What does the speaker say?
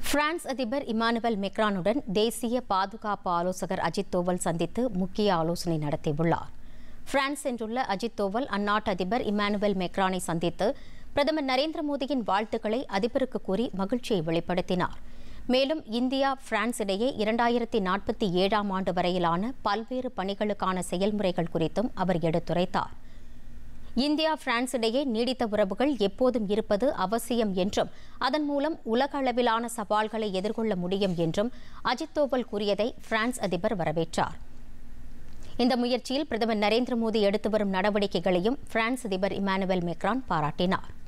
France அதிபர் Emmanuel மெக்ரானுடன் தேசிய பாதுகாப்பு ஆலோசகர் அஜித் தோவல் சந்தித்து முக்கிய ஆலோசனை நடத்தியுள்ளார் பிரான்ஸ் சென்றுள்ள அஜித் தோவல் அந்நாட்டு அதிபர் இமானுவேல் மெக்ரானை சந்தித்து பிரதமர் நரேந்திர மோடியின் வாழ்த்துக்களை அதிபருக்கு கூறி மகிழ்ச்சியை வெளிப்படுத்தினார் மேலும் இந்தியா பிரான்ஸ் இடையே இரண்டாயிரத்தி நாற்பத்தி ஏழாம் ஆண்டு வரையிலான பல்வேறு பணிகளுக்கான செயல்முறைகள் குறித்தும் அவர் எடுத்துரைத்தார் இந்தியா பிரான்ஸ் இடையே நீடித்த உறவுகள் எப்போதும் இருப்பது அவசியம் என்றும் அதன் மூலம் உலக அளவிலான சவால்களை எதிர்கொள்ள முடியும் என்றும் அஜித் தோவல் கூறியதை பிரான்ஸ் அதிபர் வரவேற்றார் இந்த முயற்சியில் பிரதமர் நரேந்திர மோடி எடுத்து வரும் நடவடிக்கைகளையும் பிரான்ஸ் அதிபர் இமானுவேல் மெக்ரான் பாராட்டினார்